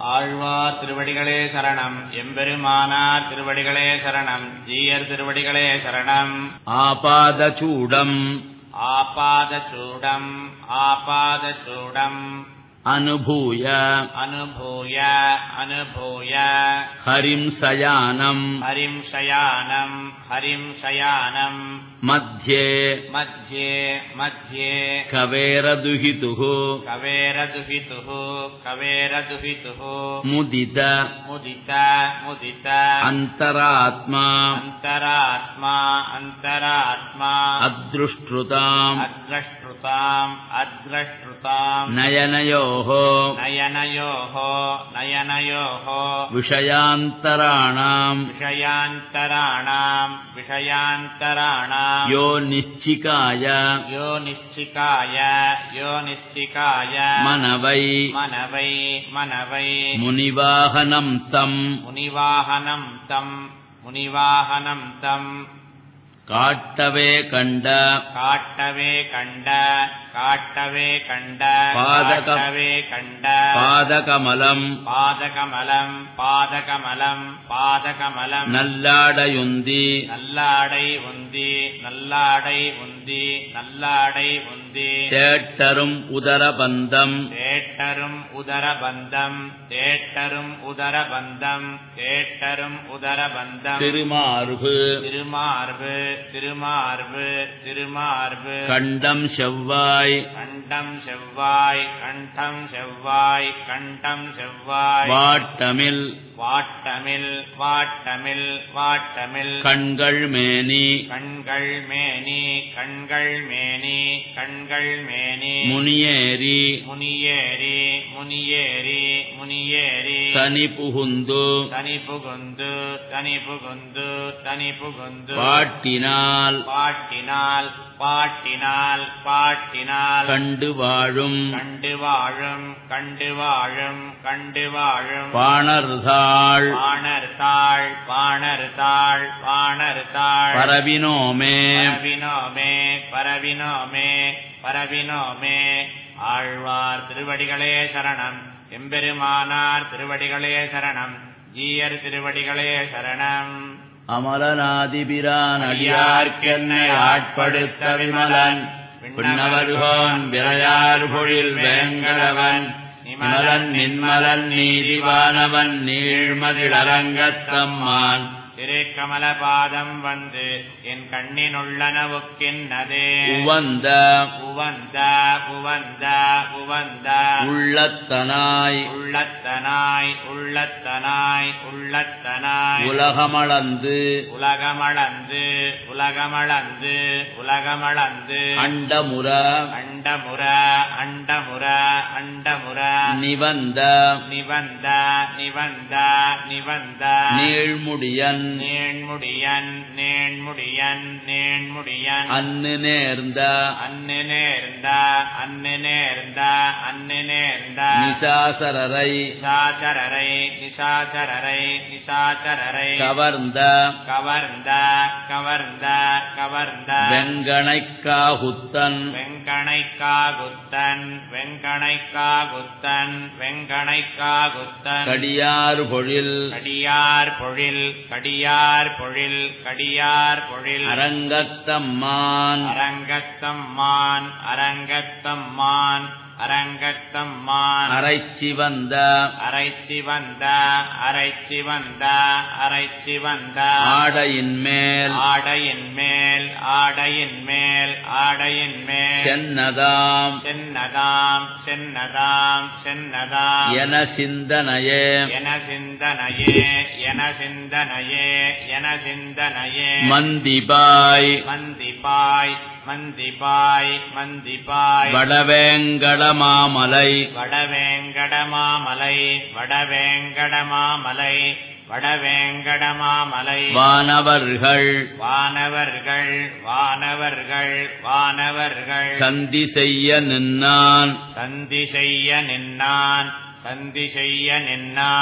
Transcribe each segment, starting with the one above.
ஆழ்வார் திருவடிகளே சரணம் எம்பெருமானார் திருவடிகளே சரணம் ஜீயர் திருவடிகளே சரணம் ஆபாதச்சூடம் ஆபாதச்சூடம் ஆபாதச்சூடம் அனுபூய அனுபூய அனுபூய ஹரிம் சயானம் ஹரிம் शयानम् हरिम् शयानम् மத்தியே मध्ये मध्ये கவேரதுஹிதுः कवेरदुहितुः कवेरदुहितुः முதித मुदित मुदित அந்தராத்மா अन्तरात्मा अन्तरात्मा அத்ருஷ்டுதாம் अद्रष्टृताम् अद्रष्टृताम् நயனயோः नयनयोः नयनयोः விஷயாந்தராணாம் विषयान्तराणाम् विषयान्तराणाम् யோ நிச்சிகாய यो निश्चिकाय यो निश्चिकाय மனவை मनवै मनवै முனிவாகனம் தம் मुनिवाहनम् तम् मुनिवाहनम् तम् காட்டவே கண்ட काट्टवे कण्ड काट्टवे कण्ड पादक- काट्टवे कण्ड பாதகமலம் पादकमलम् पादकमलम् पादकमलम् நல்லாடையுந்தி நல்லாடை உந்தி நல்லாடை உந்தி நல்லாடை உந்தி தேட்டரும் உதரபந்தம் தேட்டரும் உதரபந்தம் தேட்டரும் உதரபந்தம் தேட்டரும் உதரபந்தம் திருமார்பு திருமார்பு திருமார்பு திருமார்பு கண்டம் செவ்வாய் கண்டம் செவ்வாய் கண்டம் செவ்வாய் கண்டம் செவ்வாய் வாட்டமில் வாட்டமில் வாட்டமில் வாட்டமில் கண்கள் மேனி கண்கள் மேனி கண்கள் மேனி கண்கள் மேனி முனியேறி முனியேறி முனியேறி முனியேறி தனி புகுந்து தனி புகுந்து தனி புகுந்து தனி புகுந்து பாட்டினால் பாட்டினால் பாட்டினால் பாட்டினால் கண்டு வாழும் கண்டு வாழும் கண்டு வாழும் கண்டு வாழும் பாணர்தாள் வாணர் தாள் வாணர் தாள் வாணர் தாள் பரவினோமே பரவினோமே பரவினோமே பரவினோமே ஆழ்வார் திருவடிகளே சரணம் எம்பெருமானார் திருவடிகளே சரணம் ஜீயர் திருவடிகளே சரணம் அமலநாதிபிரான் அடியார்க்கென்னை ஆட்படுத்த விமலன் பின்னவர்கோன் விரையார் பொழில் வேங்கடவன் நிமலன் நின்மலன் நீதிவானவன் நீழ்மதிலரங்கத்தம்மான் திருக்கமலபாதம் வந்து என் கண்ணினுள்ளனவுக்கின்னதே உவந்த உவந்த உவந்த உவந்த உள்ளத்தனாய் உள்ளத்தனாய் உள்ளத்தனாய் உள்ளத்தனாய் உலகமளந்து உலகமளந்து உலகமளந்து உலகமளந்து அண்டமுற அண்டமுற அண்டமுற அண்டமுற நிவந்த நிவந்த நிவந்த நிவந்த நீழ்முடியன் நேண்முடியன் நேண்முடியன் நேண்முடியன் அன்னு நேர்ந்த அன்னு நேர்ந்த அன்னு நேர்ந்த அன்னு நேர்ந்த நிசாசரரை நிசாச்சரரை நிசாச்சரரை நிசாச்சரரை கவர்ந்த கவர்ந்த கவர்ந்த கவர்ந்த வெங்கணைக்காகுத்தன் வெங்கணைக்காகுத்தன் வெங்கணைக்காகுத்தன் வெங்கணைக்காகுத்தன் கடியார் பொழில் கடியார் பொழில் கடியார் பொழில் கடியார் பொழில் அரங்கத்தம்மான் அரங்கத்தம்மான் அரங்கத்தம்மான் அரங்கத்தம்மான் அரைச்சி வந்த அரைச்சி வந்த அரைச்சி வந்த அரைச்சி வந்த ஆடையின் மேல் ஆடையின் மேல் ஆடையின் மேல் ஆடையின் மேல் சென்னதாம் சென்னதாம் சென்னதாம் சென்னதாம் என சிந்தனையே என சிந்தனையே என சிந்தனையே என சிந்தனையே மந்திபாய் மந்திபாய் மந்திபாய் மந்திபாய் வடவேங்கடமாமலை வடவேங்கடமாமலை வடவேங்கடமாமலை வடவேங்கடமாமலை வானவர்கள் வானவர்கள் வானவர்கள் வானவர்கள் சந்தி செய்ய நின்னான் சந்தி செய்ய நின்னான் சந்தி செய்ய நின்னான்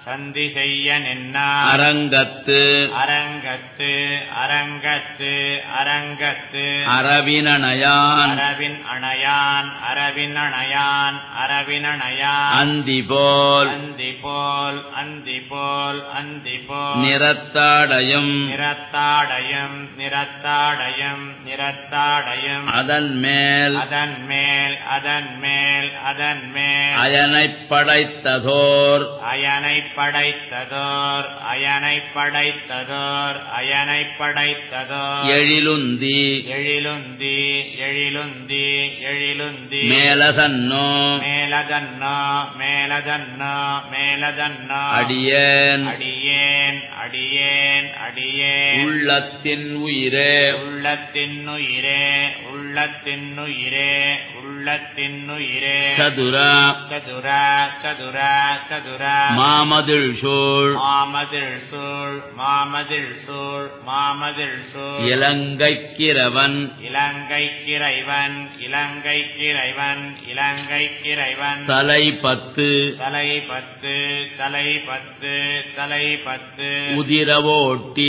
சந்தி செய்ய நின்னார் அரங்கத்து அரங்கத்து அரங்கத்து அரங்கத்து அரவினணையான் அரவின் அணையான் அரவின் அணையான் அரவின் அணையான் அந்தி போல் அந்தி போல் அந்தி போல் அந்தி போல் நிறத்தாடையும் நிறத்தாடையும் நிறத்தாடையும் நிறத்தாடையும் அதன் மேல் அதன் மேல் அதன் மேல் அதன் மேல் அயனைப் படைத்ததோர் அயனை படைத்ததோர் அயனை படைத்ததோர் அயனை படைத்ததோர் எழிலுந்தி எழிலுந்தி எழிலுந்தி எழிலுந்தி மேலதன்னோ மேலதன்னோ மேலதன்னோ மேலதன்னோ அடியேன் அடியேன் அடியேன் அடியேன் உள்ளத்தின் உயிரே உள்ளத்தின் உயிரே உள்ளத்தின் உயிரே உள்ளத்தின் உயிரே சதுர சதுர சதுர சதுர மாமதில் சூழ் மாமதில் சூழ் மாமதில் சூழ் மாமதில் சூழ் இலங்கைக்கிரவன் இலங்கைக்கிறைவன் இலங்கைக்கிறைவன் இலங்கைக்கிறைவன் தலை பத்து தலை பத்து தலை பத்து தலை பத்து உதிரவோட்டி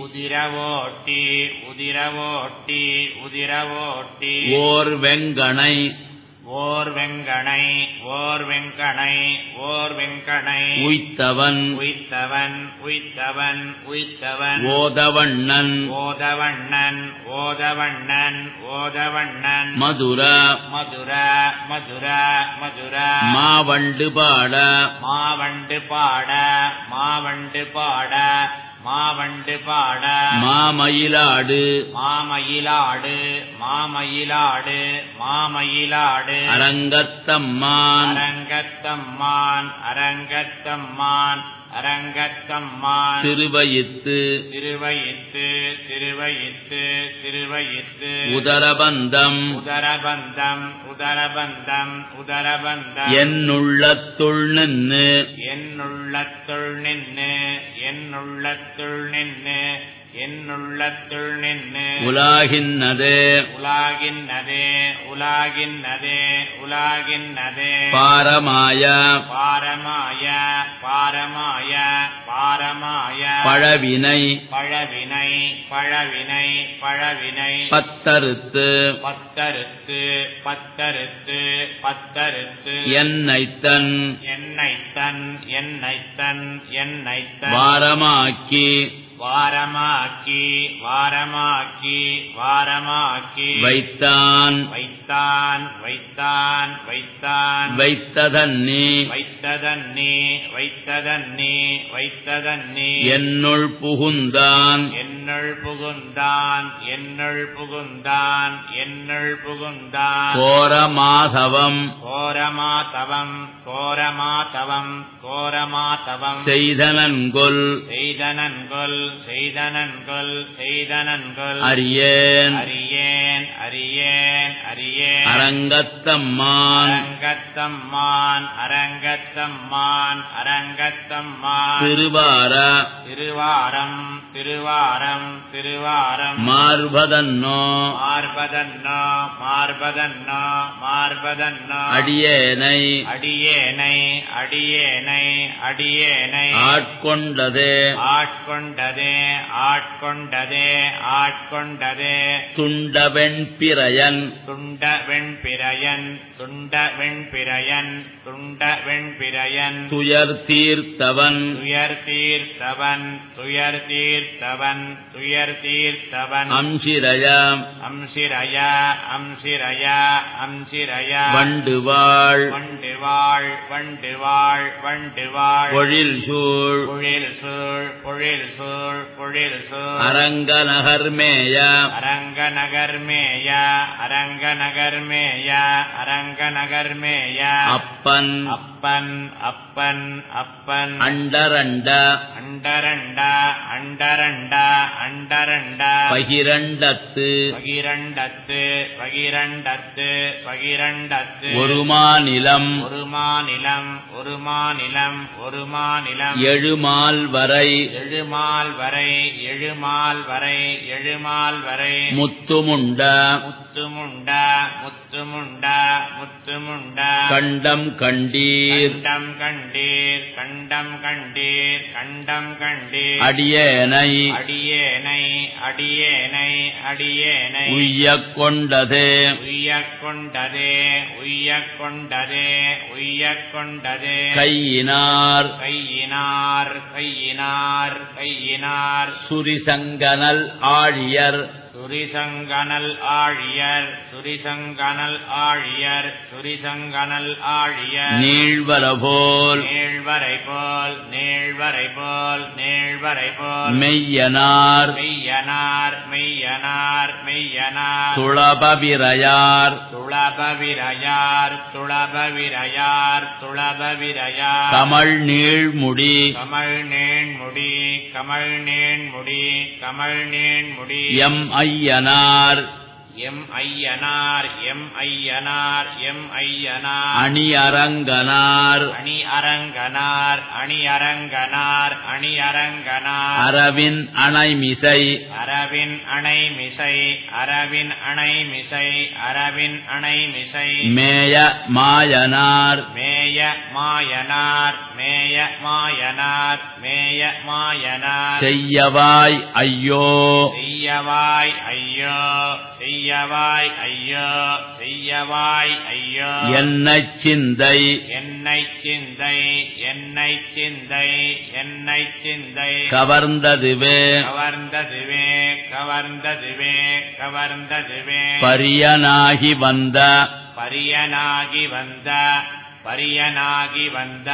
உதிரவோட்டி உதிரவோட்டி உதிரவோட்டி ஓர் வெங்கணை ஓர் வெங்கணை ஓர் வெங்கணை ஓர் வெங்கணை உய்த்தவன் உய்த்தவன் உய்த்தவன் உய்த்தவன் ஓதவண்ணன் ஓதவண்ணன் ஓதவண்ணன் ஓதவண்ணன் மதுர மதுர மதுர மதுர மாவண்டு பாட மாவண்டு பாட மாவண்டு பாட மாவண்டு பாட மாமயிலாடு மாமயிலாடு மாமயிலாடு மாமயிலாடு அரங்கத்தம்மான் அரங்கத்தம்மான் அரங்கத்தம்மான் அரங்கத்தம்மான் திருவயித்து திருவயித்து திருவயித்து திருவயித்து உதரபந்தம் உதரபந்தம் உதரபந்தம் உதரபந்தம் என்னுள்ளத்துள் நின்னு என்னுள்ளத்துள் நின்று என்னுள்ளத்துள் நின்று என்னுள்ளத்துள் நின்று உலாகின்னதே உலாகின்னதே உலாகின்னதே உலாகின்னதே பாரமாய பாரமாய பாரமாய பாரமாய பழவினை பழவினை பழவினை பழவினை பத்தறுத்து பத்தறுத்து பத்தறுத்து பத்தறுத்து என்னைத்தன் என்னைத்தன் என்னைத்தன் என்னைத்தன் வாரமாக்கி வாரமாக்கி வாரமாக்கி வாரமாக்கி வைத்தான் வைத்தான் வைத்தான் வைத்தான் வைத்ததன்னி வைத்ததன்னி வைத்ததன்னி வைத்ததன்னி என்னுள் புகுந்தான் என்னுள் புகுந்தான் என்னுள் புகுந்தான் என்னுள் புகுந்தான் கோரமாதவம் கோரமாதவம் கோரமாதவம் கோரமாதவம் செய்தனன்கொல் செய்தனன்கொல் செய்தனன்கொல் செய்தனன்கொல் அறியேன் அறியேன் அறியேன் அறியேன் அரங்கத்தம்மான் அரங்கத்தம்மான் அரங்கத்தம்மான் அரங்கத்தம்மான் திருவார திருவாரம் திருவாரம் திருவாரம் மார்பதன்னோ மார்பதன்னோ மார்பதன்னோ மார்பதன்னோ அடியேனை அடியேனை அடியேனை அடியேனை ஆட்கொண்டதே ஆட்கொண்டதே ஆட்கொண்டதே ஆட்கொண்டதே துண்டவெண் பிறையன் துண்ட வெண்பிரையன் துண்ட வெண்பிரையன் துண்ட வெண்பிரையன் துயர் தீர்த்தவன் துயர் தீர்த்தவன் துயர் தீர்த்தவன் துயர் தீர்த்தவன் அம்சிரய அம்சிரய அம்சிரய அம்சிரய வண்டுவாள் வண்டு வாழ் வண்டு வாழ் வண்டு வாழ் பொழில் சூழ் பொழில் சூழ் பொழில் சூழ் பொழில் சூழ் அரங்க நகர்மேய அரங்க நகர்மேய அரங்க நகர்மேய அரங்க நகர்மேய அப்பன் அப்பன் அப்பன் அப்பன் அண்டரண்ட அண்டரண்ட அண்டரண்ட அண்டரண்ட பகிரண்டத்து பகிரண்டத்து பகிரண்டத்து பகிரண்டத்து ஒரு மாநிலம் ஒரு மாநிலம் ஒரு மாநிலம் ஒரு மாநிலம் எழுமால் வரை எழுமால் வரை எழுமால் வரை எழுமால் வரை முத்துமுண்ட முத்து முத்துமுண்ட முத்துமுண்ட முத்துமுண்ட கண்டம் கண்டீர் கண்டம் கண்டீர் கண்டம் கண்டீர் கண்டம் கண்டீர் அடியேனை அடியேனை அடியேனை அடியேனை உய்யக் கொண்டதே உய்யக் கொண்டதே உய்யக் கொண்டதே உய்யக் கொண்டதே கையினார் கையினார் கையினார் கையினார் சுரிசங்கனல் ஆழியர் சுரிசங்கனல் ஆழியர் சுரிசங்கனல் ஆழியர் சுரிசங்கனல் ஆழியர் நீழ்வரபோல் நீழ்வரை போல் நீழ்வரை போல் நீழ்வரை போல் மெய்யனார் மெய்யனார் மெய்யனார் மெய்யனார் துளபவிரையார் துளபவிரையார் துளபவிரையார் துளபவிரையார் கமழ் நீழ்முடி கமல் நேண்முடி கமல் நேண்முடி கமல் நேண்முடி எம் ஐயனார் எம் ஐயனார் எம் ஐயனார் எம் ஐயனார் அணி அரங்கனார் அணி அரங்கனார் அணி அரங்கனார் அணி அரங்கனார் அரவின் அணைமிசை அரவின் அணை மிசை அரவின் அணை மிசை அரவின் அணை மிசை மேய மாயனார் மேய மாயனார் மேய மாயனார் மேய மாயனார் செய்யவாய் ஐயோ செய்யவாய் ஐயோ செய்யவாய் ஐயோ செய்யவாய் ஐயோ என்னச் சிந்தை என்னை சிந்தை என்னை சிந்தை என்னை சிந்தை கவர்ந்ததுவே கவர்ந்ததுவே கவர்ந்ததுவே கவர்ந்ததுவே பரியனாகி வந்த பரியனாகி வந்த பரியனாகி வந்த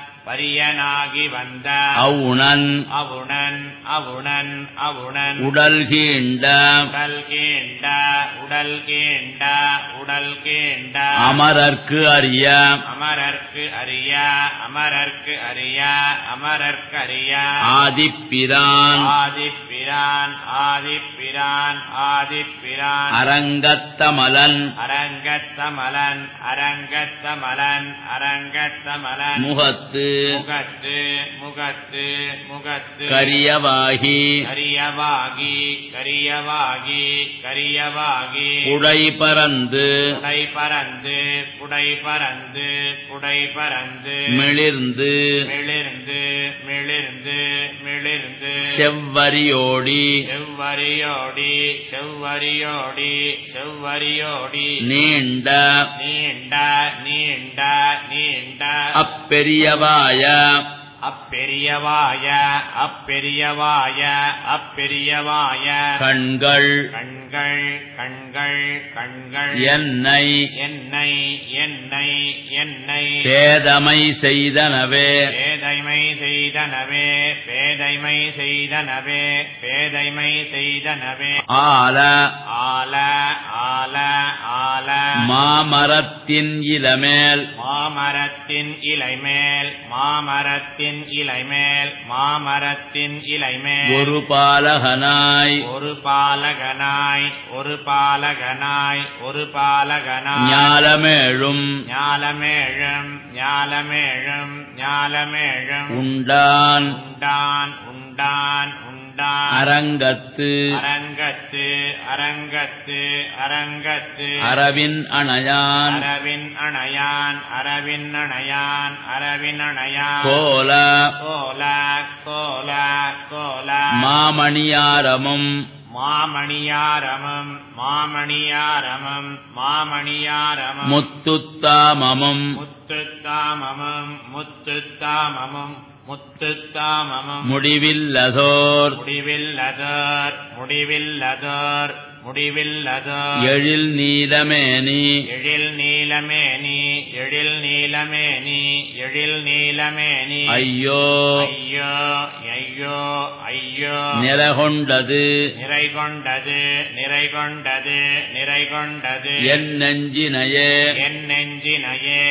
பரியனாகி வந்த அவுணன் அவுணன் அவுணன் அவுணன் உடல் கீண்ட உடல் கீண்ட உடல் கீண்ட உடல் கீண்ட அமரர்க்கு அறிய அமரர்க்கு அறிய அமரர்க்கு அறிய அமரர்க்கு அறிய ஆதிப்பிரான் ஆதிப்பிரான் ஆதிப்பிரான் ஆதிப்பிரான் அரங்கத்தமலன் அரங்கத்தமலன் அரங்கத்தமலன் அரங்கத்தமலன் முகத்து முகத்து முகத்து முகத்து கரியவாகி கரியவாகி கரியவாகி கரியவாகி குடை பறந்து புடை பறந்து புடை பறந்து புடை பறந்து மிளிர்ந்து மிளிர்ந்து மிளிர்ந்து மிளிர்ந்து செவ்வரியோடி செவ்வரியோடி செவ்வரியோடி செவ்வரியோடி நீண்ட நீண்ட நீண்ட நீண்ட அப்பெரியவாய அப்பெரியவாய அப்பெரியவாய அப்பெரியவாய கண்கள் கண்கள் கண்கள் கண்கள் என்னை என்னை என்னை என்னை பேதமை செய்தனவே பேதைமை செய்தனவே பேதைமை செய்தனவே பேதைமை செய்தனவே ஆல ஆல ஆல ஆல மாமரத்தின் இளமேல் மாமரத்தின் இலைமேல் மாமரத்தின் இலைமேல் மாமரத்தின் இலைமேல் ஒரு பாலகனாய் ஒரு பாலகனாய் ஒரு பாலகனாய் ஒரு பாலகனாய் ஞாலமேழும் ஞாலமேழும் ஞாலமேழும் ஞாலமேழும் உண்டான் உண்டான் உண்டான் உண்டான் அரங்கத்து அரங்கத்து அரங்கத்து அரங்கத்து அரவின் அணையான் அரவின் அணையான் அரவின் அணையான் அரவின் அணையான் கோல கோல கோல கோல மாமணியாரமும் மாமணியாரமம் மாமணியாரமம் மாமணியாரமம் முத்துத்தாமமும் முத்துத்தாமமும் முத்துத்தாமமும் முத்துத்தாமமும் முடிவில்லதோர் முடிவில்லதோர் முடிவில்லதோர் முடிவில்லதோர் எழில் நீலமேனி எழில் நீலமேனி எழில் நீலமேனி எழில் நீலமேனி ஐயோ ஐயோ ஐயோ ஐயோ நிலகொண்டது நிறை கொண்டது நிறை கொண்டது நிறை கொண்டது என் நெஞ்சினையே என் நெஞ்சினையே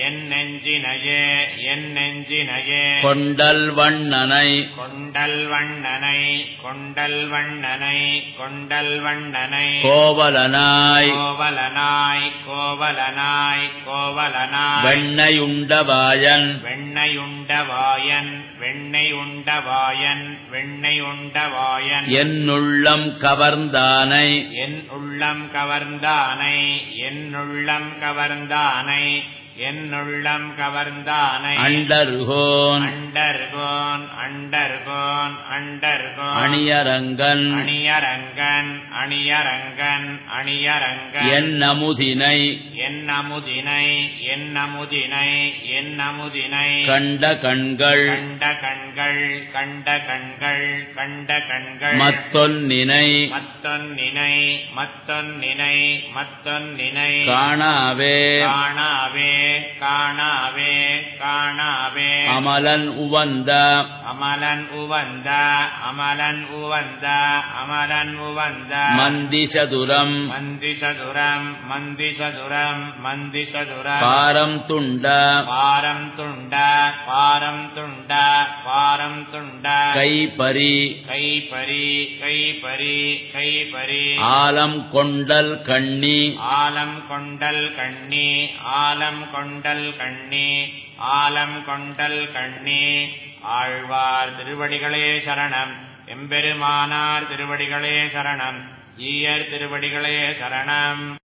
என் நெஞ்சினையே என் நெஞ்சினையே கொண்டல் வண்ணனை கொண்டல் வண்ணனை கொண்டல் வண்ணனை கொண்டல் வண்ணனை கோவலனாய் கோவலனாய் கோவலனாய் கோவலனாய் வெண்ணையுண்டவாயன் வெண்ணையுண்டவாயன் வெண்ணையுண்டவாயன் வெண்ணையுண்டவாயன் என்னுள்ளம் கவர்ந்தானை என் உள்ளம் கவர்ந்தானை என் உள்ளம் கவர்ந்தானை என் உள்ளம் கவர்ந்தானை அண்டர்கோன் அண்டர்கோன் அண்டர்கோன் அண்டர்கோன் அணியரங்கன் அணியரங்கன் அணியரங்கன் அணியரங்கன் என் அமுதினை என் அமுதினை என் அமுதினை என் அமுதினை கண்ட கண்கள் கண்ட கண்கள் கண்ட கண்கள் கண்ட கண்கள் மத்தொன்னினை மத்தொன்னினை மத்தொன்னினை மத்தொன்னினை காணாவே காணாவே காணாவே காணாவே அமலன் உவந்த அமலன் உவந்த அமலன் உவந்த அமலன் உவந்த மந்திசதுரம் மந்தி சதுரம் மந்தி சதுரம் மந்தி சதுரம் பாரம் துண்ட பாரம் துண்ட பாரம் துண்ட பாரம் துண்ட கைபரி கைபரி கைபரி கைபரி ஆலம் கொண்டல் கண்ணி ஆலம் கொண்டல் கண்ணி ஆலம் கொண்டல் கண்ணி ஆலம் கொண்டல் கண்ணி ஆழ்வார் திருவடிகளே சரணம் எம்பெருமானார் திருவடிகளே சரணம் ஈயர் திருவடிகளே சரணம்